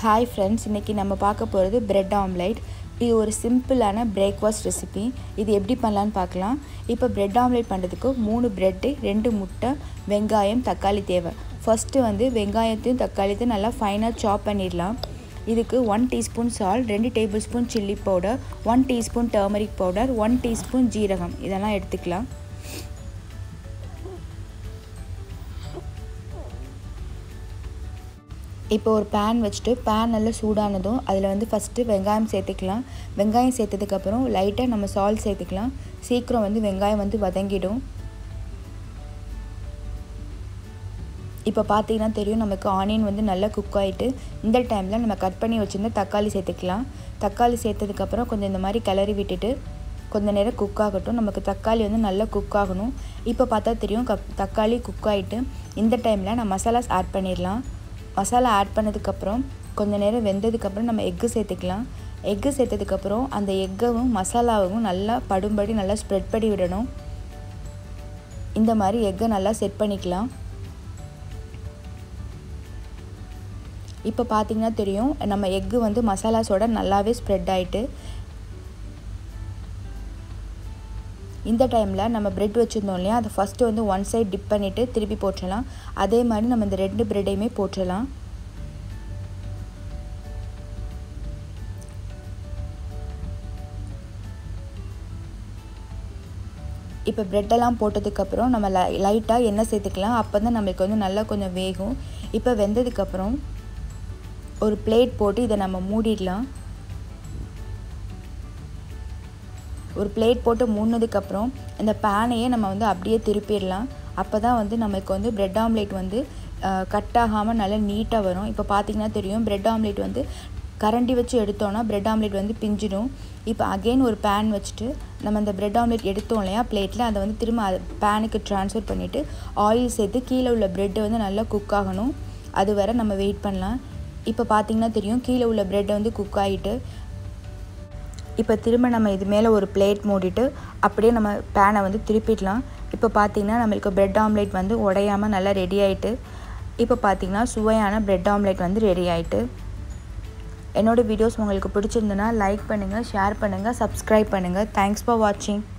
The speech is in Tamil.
ஹாய் ஃப்ரெண்ட்ஸ் இன்றைக்கி நம்ம பார்க்க போகிறது பிரெட் ஆம்லைட் இது ஒரு சிம்பிளான பிரேக்ஃபாஸ்ட் ரெசிபி இது எப்படி பண்ணலான்னு பார்க்கலாம் இப்போ பிரெட் ஆம்லேட் பண்ணுறதுக்கு மூணு ப்ரெட்டு ரெண்டு முட்டை வெங்காயம் தக்காளி தேவை ஃபஸ்ட்டு வந்து வெங்காயத்தையும் தக்காளித்தையும் நல்லா ஃபைனாக சாப் பண்ணிடலாம் இதுக்கு ஒன் டீஸ்பூன் சால்ட் ரெண்டு table spoon chilli powder one teaspoon turmeric powder one teaspoon ஜீரகம் இதெல்லாம் எடுத்துக்கலாம் இப்போ ஒரு பேன் வச்சுட்டு பேன் நல்லா சூடானதும் அதில் வந்து ஃபஸ்ட்டு வெங்காயம் சேர்த்துக்கலாம் வெங்காயம் சேர்த்ததுக்கப்புறம் லைட்டாக நம்ம சால்ட் சேர்த்துக்கலாம் சீக்கிரம் வந்து வெங்காயம் வந்து வதங்கிடும் இப்போ பார்த்தீங்கன்னா தெரியும் நமக்கு ஆனியன் வந்து நல்லா குக் ஆகிட்டு இந்த டைமில் நம்ம கட் பண்ணி வச்சுருந்த தக்காளி சேர்த்துக்கலாம் தக்காளி சேர்த்ததுக்கப்புறம் கொஞ்சம் இந்த மாதிரி கிளறி விட்டுட்டு கொஞ்சம் நேரம் குக் ஆகட்டும் நமக்கு தக்காளி வந்து நல்லா குக் ஆகணும் இப்போ பார்த்தா தெரியும் கப் தக்காளி குக் ஆகிட்டு இந்த டைமில் நான் மசாலாஸ் ஆட் பண்ணிடலாம் மசாலா ஆட் பண்ணதுக்கப்புறம் கொஞ்சம் நேரம் வெந்ததுக்கப்புறம் நம்ம எக்கு சேர்த்துக்கலாம் எக்கு சேர்த்ததுக்கப்புறம் அந்த எக்கவும் மசாலாவும் நல்லா படும்படி நல்லா ஸ்ப்ரெட் பண்ணி விடணும் இந்த மாதிரி எக்கை நல்லா செட் பண்ணிக்கலாம் இப்போ பார்த்தீங்கன்னா தெரியும் நம்ம எக்கு வந்து மசாலாஸோட நல்லாவே ஸ்ப்ரெட் ஆகிட்டு இந்த டைமில் நம்ம ப்ரெட் வச்சுருந்தோம் இல்லையா அதை ஃபஸ்ட்டு வந்து ஒன் சைட் டிப் பண்ணிவிட்டு திருப்பி போட்டுடலாம் அதே மாதிரி நம்ம இந்த ரெண்டு ப்ரெட்டையுமே போட்டுடலாம் இப்போ ப்ரெட்டெல்லாம் போட்டதுக்கப்புறம் நம்ம லை லைட்டாக எண்ணெய் சேர்த்துக்கலாம் அப்போ தான் நம்மளுக்கு வந்து நல்லா கொஞ்சம் வேகும் இப்போ வெந்ததுக்கப்புறம் ஒரு பிளேட் போட்டு இதை நம்ம மூடிடலாம் ஒரு பிளேட் போட்டு மூடினதுக்கப்புறம் இந்த பேனையே நம்ம வந்து அப்படியே திருப்பிடலாம் அப்போ தான் வந்து நமக்கு வந்து ப்ரெட் ஆம்லேட் வந்து கட் ஆகாமல் நல்லா நீட்டாக வரும் இப்போ பார்த்திங்கன்னா தெரியும் ப்ரெட் ஆம்லேட் வந்து கரண்டி வச்சு எடுத்தோன்னா ப்ரெட் ஆம்லேட் வந்து பிஞ்சிடும் இப்போ அகெயின் ஒரு பேன் வச்சுட்டு நம்ம இந்த ப்ரெட் ஆம்லேட் எடுத்தோம் இல்லையா பிளேட்டில் அதை வந்து திரும்ப பேனுக்கு ட்ரான்ஸ்ஃபர் பண்ணிவிட்டு ஆயில் சேர்த்து கீழே உள்ள ப்ரெட்டை வந்து நல்லா குக் ஆகணும் அது வரை நம்ம வெயிட் பண்ணலாம் இப்போ பார்த்திங்கன்னா தெரியும் கீழே உள்ள ப்ரெட்டை வந்து குக் ஆகிட்டு இப்போ திரும்ப நம்ம இது மேலே ஒரு பிளேட் மூடிட்டு அப்படியே நம்ம பேனை வந்து திருப்பிடலாம் இப்போ பார்த்திங்கன்னா நம்மளுக்கு ப்ரெட் ஆம்லேட் வந்து உடையாமல் நல்லா ரெடி ஆகிட்டு இப்போ பார்த்திங்கன்னா சுவையான ப்ரெட் ஆம்லேட் வந்து ரெடி ஆகிட்டு என்னோடய வீடியோஸ் உங்களுக்கு பிடிச்சிருந்துன்னா லைக் பண்ணுங்கள் ஷேர் பண்ணுங்கள் சப்ஸ்கிரைப் பண்ணுங்கள் தேங்க்ஸ் ஃபார் வாட்சிங்